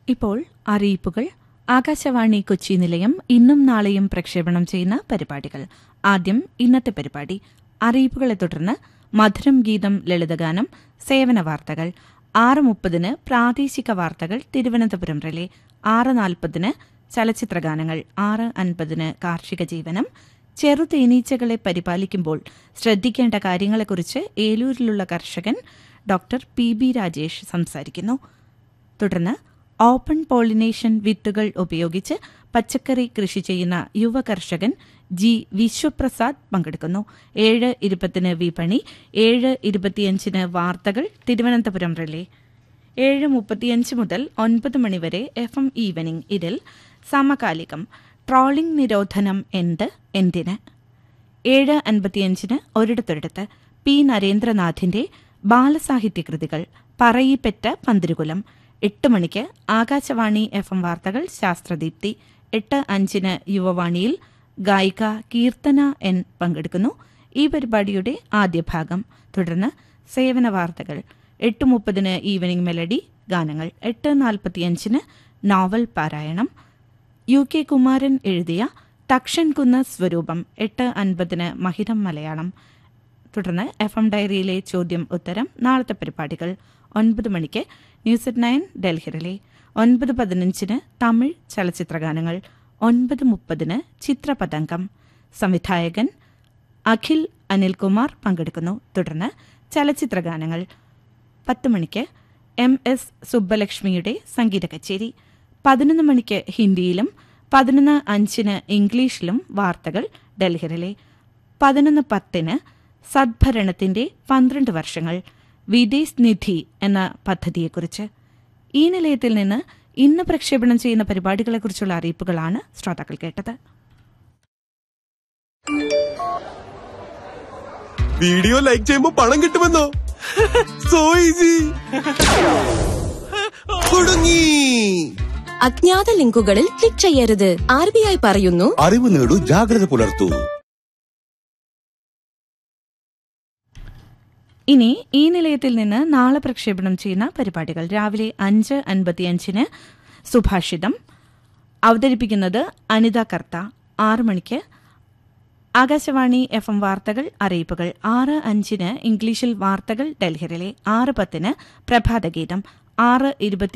ഇപ്പോൾ അറിയിപ്പുകൾ ആകാശവാണി കൊച്ചി നിലയം ഇന്നും നാളെയും പ്രക്ഷേപണം ചെയ്യുന്ന പരിപാടികൾ ആദ്യം ഇന്നത്തെ പരിപാടി അറിയിപ്പുകളെ തുടർന്ന് മധുരം ഗീതം ലളിതഗാനം സേവന വാർത്തകൾ ആറ് മുപ്പതിന് പ്രാദേശിക വാർത്തകൾ തിരുവനന്തപുരം റിലേ ആറ് നാൽപ്പതിന് ചലച്ചിത്രഗാനങ്ങൾ ആറ് അൻപതിന് കാർഷിക ജീവനം ചെറുതേനീച്ചകളെ പരിപാലിക്കുമ്പോൾ ശ്രദ്ധിക്കേണ്ട കാര്യങ്ങളെക്കുറിച്ച് ഏലൂരിലുള്ള കർഷകൻ ഡോക്ടർ പി ബി രാജേഷ് സംസാരിക്കുന്നു തുടർന്ന് ഓപ്പൺ പോളിനേഷൻ വിത്തുകൾ ഉപയോഗിച്ച് പച്ചക്കറി കൃഷി ചെയ്യുന്ന യുവ കർഷകൻ ജി വിശ്വപ്രസാദ് പങ്കെടുക്കുന്നു ഏഴ് ഇരുപത്തിന് വിപണി ഏഴ് ഇരുപത്തിയഞ്ചിന് വാർത്തകൾ തിരുവനന്തപുരം റിലേ ഏഴ് മുപ്പത്തിയഞ്ച് മുതൽ ഒൻപത് മണിവരെ എഫ് എം ഈവനിംഗ് ഇതിൽ സമകാലികം ട്രോളിംഗ് നിരോധനം എന്ത് എന്തിന് ഏഴ് അൻപത്തിയഞ്ചിന് ഒരിടത്തൊരിടത്ത് പി നരേന്ദ്രനാഥിന്റെ ബാലസാഹിത്യ കൃതികൾ പറയിപ്പെറ്റ പന്തിരുകുലം എട്ട് മണിക്ക് ആകാശവാണി എഫ് എം വാർത്തകൾ ശാസ്ത്രദീപ്തി എട്ട് അഞ്ചിന് യുവവാണിയിൽ ഗായിക കീർത്തന എൻ പങ്കെടുക്കുന്നു ഈ പരിപാടിയുടെ ആദ്യ ഭാഗം തുടർന്ന് സേവന വാർത്തകൾ എട്ട് മുപ്പതിന് ഈവനിംഗ് മെലഡി ഗാനങ്ങൾ എട്ട് നാൽപ്പത്തിയഞ്ചിന് നോവൽ പാരായണം യു കെ കുമാരൻ എഴുതിയ തക്ഷൻ കുന്ന സ്വരൂപം എട്ട് അൻപതിന് മഹിതം മലയാളം തുടർന്ന് എഫ് എം ഡയറിയിലെ ചോദ്യം ഉത്തരം നാളത്തെ പരിപാടികൾ ഒൻപത് മണിക്ക് ന്യൂസ് അറ്റ് നയൻ ഡൽഹിറിലെ ഒൻപത് പതിനഞ്ചിന് തമിഴ് ചലച്ചിത്രഗാനങ്ങൾ ഒൻപത് മുപ്പതിന് ചിത്രപതംഗം സംവിധായകൻ അഖിൽ അനിൽകുമാർ പങ്കെടുക്കുന്നു തുടർന്ന് ചലച്ചിത്രഗാനങ്ങൾ പത്ത് മണിക്ക് എം എസ് സുബ്ബലക്ഷ്മിയുടെ സംഗീത കച്ചേരി പതിനൊന്ന് മണിക്ക് ഹിന്ദിയിലും പതിനൊന്ന് അഞ്ചിന് ഇംഗ്ലീഷിലും വാർത്തകൾ ഡൽഹിറിലെ പതിനൊന്ന് പത്തിന് സദ്ഭരണത്തിന്റെ പന്ത്രണ്ട് വർഷങ്ങൾ വിദേശ് നിധി എന്ന പദ്ധതിയെക്കുറിച്ച് ഈ നിലയത്തിൽ നിന്ന് ഇന്ന് പ്രക്ഷേപണം ചെയ്യുന്ന പരിപാടികളെക്കുറിച്ചുള്ള അറിയിപ്പുകളാണ് ശ്രോതാക്കൾ കേട്ടത് വീഡിയോ ലൈക്ക് ചെയ്യുമ്പോ പണം കിട്ടുമെന്നോ സോ ഈസി കുടുങ്ങി അജ്ഞാത ലിങ്കുകളിൽ ക്ലിക്ക് ചെയ്യരുത് ആർ ബി ഐ പറയുന്നു അറിവ് നേടൂ ജാഗ്രത പുലർത്തൂ ഇനി ഈ നിലയത്തിൽ നിന്ന് നാളെ പ്രക്ഷേപണം ചെയ്യുന്ന പരിപാടികൾ രാവിലെ അഞ്ച് അൻപത്തിയഞ്ചിന് സുഭാഷിതം അവതരിപ്പിക്കുന്നത് അനിത കർത്ത ആറ് മണിക്ക് ആകാശവാണി എഫ് എം വാർത്തകൾ അറിയിപ്പുകൾ ആറ് അഞ്ചിന് ഇംഗ്ലീഷിൽ വാർത്തകൾ ഡൽഹിയിലെ ആറ് പത്തിന് പ്രഭാതഗീതം ആറ് ഇരുപത്തി